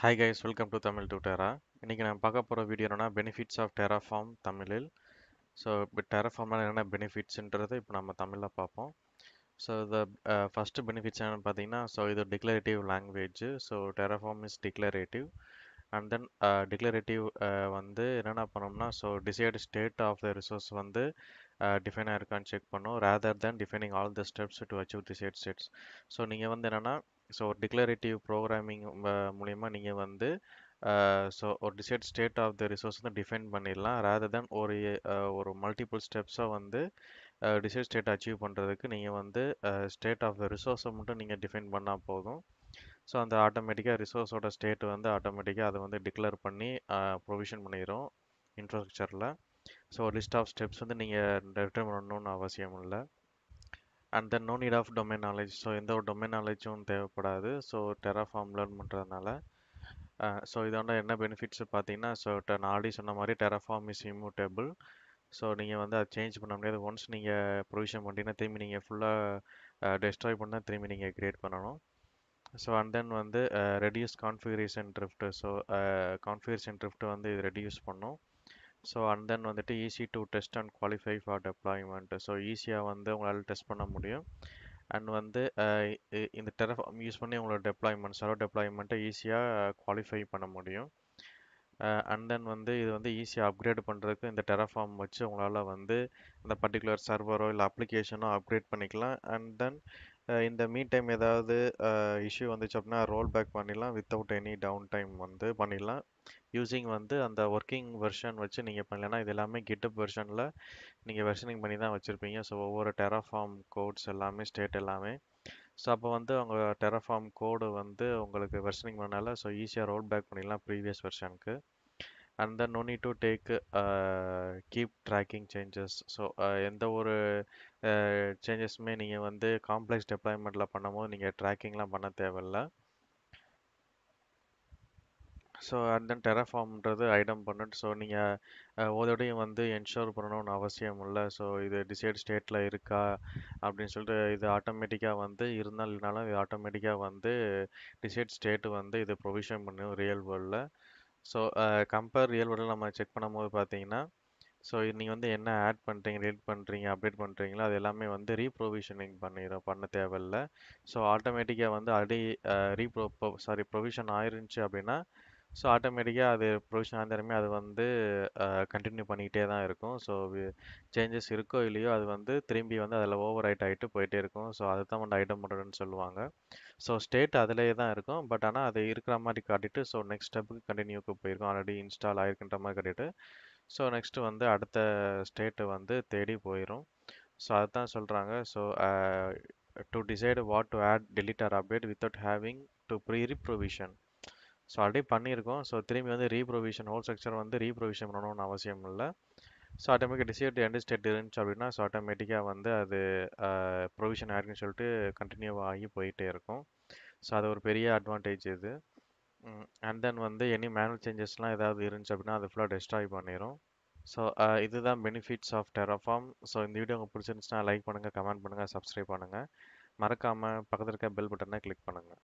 hi guys welcome to Tamil டூட்டரா இன்றைக்கி நான் பார்க்க போகிற வீடியோ என்னன்னா பெனிஃபிட்ஸ் ஆஃப் டெராஃபார்ம் தமிழில் ஸோ இப்போ டெராஃபார்ம்னால் என்னென்ன பெனிஃபிட்ஸ்ன்றதை இப்போ நம்ம தமிழில் பார்ப்போம் ஸோ இந்த ஃபஸ்ட்டு பெனிஃபிட்ஸ் என்னென்னு பார்த்தீங்கன்னா ஸோ இது declarative language so Terraform is declarative and then declarative வந்து என்னென்ன பண்ணோம்னா so desired state of the resource வந்து டிஃபைன் ஆயிருக்கான்னு செக் பண்ணோம் rather than defining all the steps to achieve desired states so நீங்கள் வந்து என்னென்னா ஸோ டிக்ளரேட்டிவ் ப்ரோக்ராமிங் மூலிமா நீங்கள் வந்து ஸோ ஒரு desired state of the resource வந்து டிஃபைன் பண்ணிடலாம் ரேதர் தென் ஒரு ஒரு மல்டிபிள் ஸ்டெப்ஸை வந்து டிசைட் ஸ்டேட் அச்சீவ் பண்ணுறதுக்கு நீங்கள் வந்து ஸ்டேட் ஆஃப் த ரிசோர்ஸை மட்டும் நீங்கள் டிஃபைன் பண்ணால் போதும் ஸோ அந்த ஆட்டோமேட்டிக்காக ரிசோர்ஸோட ஸ்டேட் வந்து ஆட்டோமேட்டிக்காக அதை வந்து டிக்ளேர் பண்ணி ப்ரொவிஷன் பண்ணிடும் இன்ஃப்ராஸ்ட்ரக்சரில் ஸோ லிஸ்ட் ஆஃப் ஸ்டெப்ஸ் வந்து நீங்கள் ரிட்டர்ன் பண்ணணும்னு அவசியம் இல்லை and then no need of domain knowledge so எந்த ஒரு டொமைன் நாலேஜும் தேவைப்படாது ஸோ டெராஃபார்ம் லேர்ன் பண்ணுறதுனால ஸோ இதோட என்ன பெனிஃபிட்ஸ் பார்த்தீங்கன்னா ஸோ நான் ஆல்ரெடி சொன்ன மாதிரி டெராஃபார்ம் இஸ் இம்யூட்டபிள் ஸோ நீங்கள் வந்து அதை சேஞ்ச் பண்ண முடியாது ஒன்ஸ் நீங்கள் ப்ரொவிஷன் பண்ணிட்டீங்கன்னா திரும்பி நீங்கள் ஃபுல்லாக டெஸ்ட்ராய் பண்ணால் திரும்பி நீங்கள் க்ரியேட் பண்ணணும் ஸோ அண்ட் தென் வந்து reduce configuration drift so configuration drift வந்து இது ரெடியூஸ் பண்ணும் ஸோ அண்ட் தென் வந்துட்டு easy to test and qualify for deployment so ஈஸியாக வந்து உங்களால் டெஸ்ட் பண்ண முடியும் அண்ட் வந்து இந்த டெரஃபார்ம் யூஸ் பண்ணி உங்களோட டெப்ளாய்மெண்ட் சர்வ் டெப்ளாய்மெண்ட்டை ஈஸியாக குவாலிஃபை பண்ண முடியும் அண்ட் தென் வந்து இது வந்து ஈஸியாக அப்கிரேட் பண்ணுறதுக்கு இந்த டெரஃபார்ம் வச்சு உங்களால் வந்து இந்த பர்டிகுலர் சர்வரோ இல்லை அப்ளிகேஷனோ அப்கிரேட் பண்ணிக்கலாம் அண்ட் தென் இந்த மீ டைம் ஏதாவது இஷ்யூ வந்துச்சு அப்படின்னா ரோல் பேக் பண்ணிடலாம் வித்தவுட் எனி டவுன் டைம் வந்து பண்ணிடலாம் யூஸிங் வந்து அந்த ஒர்க்கிங் வெர்ஷன் வச்சு நீங்கள் பண்ணலன்னா இது எல்லாமே கிட்டப் வெர்ஷனில் நீங்கள் வெர்ஷனிங் பண்ணி தான் வச்சுருப்பீங்க ஸோ ஒவ்வொரு டெராஃபார்ம் கோட்ஸ் எல்லாமே ஸ்டேட் எல்லாமே ஸோ அப்போ வந்து அவங்க டெராஃபார்ம் கோடு வந்து உங்களுக்கு வெர்ஷனிங் பண்ணால ஸோ ஈஸியாக ரோல் பேக் பண்ணிடலாம் ப்ரீவியஸ் வெர்ஷனுக்கு and then no need to take keep tracking changes so எந்த ஒரு சேஞ்சஸுமே நீங்கள் வந்து காம்ப்ளெக்ஸ் டெப்ளாய்மெண்ட்டில் பண்ணும்போது நீங்கள் ட்ராக்கிங்லாம் பண்ண தேவையில்ல ஸோ அண்ட் தென் டெராஃபார்ம்ன்றது ஐடம் பண்ணிட்டு ஸோ நீங்கள் ஒவ்வொருடையும் வந்து என்ஷோர் பண்ணணும்னு அவசியம் இல்லை ஸோ இது டிசைட் ஸ்டேட்டில் இருக்கா அப்படின்னு சொல்லிட்டு இது ஆட்டோமேட்டிக்காக வந்து இருந்தாலும் இல்லைனாலும் இது ஆட்டோமேட்டிக்காக வந்து டிசைட் ஸ்டேட்டு வந்து இது ப்ரொவிஷன் பண்ணும் ரியல் வேர்ல்டில் ஸோ கம்பேர் ரியல் வேர்ல்டில் நம்ம செக் பண்ணும்போது பார்த்தீங்கன்னா ஸோ நீங்கள் வந்து என்ன ஆட் பண்ணுறீங்க ரீட் பண்ணுறீங்க அப்டேட் பண்ணுறீங்களோ அது எல்லாமே வந்து ரீப்ரொவிஷனிங் பண்ணிடும் பண்ண தேவையில்ல ஸோ ஆட்டோமேட்டிக்காக வந்து அடி ரீப்ரோ சாரி ப்ரொவிஷன் ஆயிருந்துச்சு அப்படின்னா ஸோ ஆட்டோமேட்டிக்காக அது ப்ரொவிஷன் ஆயிருந்தாலுமே அது வந்து கண்டினியூ பண்ணிக்கிட்டே தான் இருக்கும் ஸோ சேஞ்சஸ் இருக்கோ இல்லையோ அது வந்து திரும்பி வந்து அதில் ஓவர் ரைட் ஆகிட்டு போயிட்டே இருக்கும் ஸோ அதை தான் வந்து ஐட்டம் பண்ணுறதுன்னு சொல்லுவாங்க ஸோ ஸ்டேட் அதிலேயே தான் இருக்கும் பட் ஆனால் அது இருக்கிற மாதிரி காட்டிட்டு ஸோ நெக்ஸ்ட் ஸ்டெப்புக்கு கண்டினியூக்கு போயிருக்கும் ஆல்ரெடி இன்ஸ்டால் ஆயிருக்குன்ற மாதிரி காட்டிட்டு ஸோ நெக்ஸ்ட்டு வந்து அடுத்த ஸ்டேட்டு வந்து தேடி போயிடும் ஸோ அதுதான் சொல்கிறாங்க so to decide what to add delete or update without having to pre reprovision so already பண்ணியிருக்கோம் ஸோ திரும்பி வந்து ரீப்ரொவிஷன் ஹோல் ஸ்ட்ரக்சர் வந்து ரீப்ரொவிஷன் பண்ணணும்னு அவசியம் இல்லை so automatic desired end state இருந்துச்சு அப்படின்னா ஸோ ஆட்டோமேட்டிக்காக வந்து அது ப்ரொவிஷன் ஆயிருக்குன்னு சொல்லிட்டு கண்டினியூ ஆகி போயிட்டே இருக்கும் ஸோ அது ஒரு பெரிய அட்வான்டேஜ் இது அண்ட் தென் வந்து எனி மேனுவல் சேஞ்சஸ்லாம் ஏதாவது இருந்துச்சு அப்படின்னா அது ஃபுல்லாக டெஸ்ட்ராய் பண்ணிடும் ஸோ இதுதான் பெனிஃபிட்ஸ் ஆஃப் டெராஃபார்ம் ஸோ இந்த வீடியோ உங்களுக்கு பிடிச்சிருந்துச்சுன்னா லைக் பண்ணுங்கள் கமெண்ட் பண்ணுங்கள் சப்ஸ்கிரைப் பண்ணுங்கள் மறக்காமல் பக்கத்தில் இருக்க பெல் பட்டனை கிளிக் பண்ணுங்கள்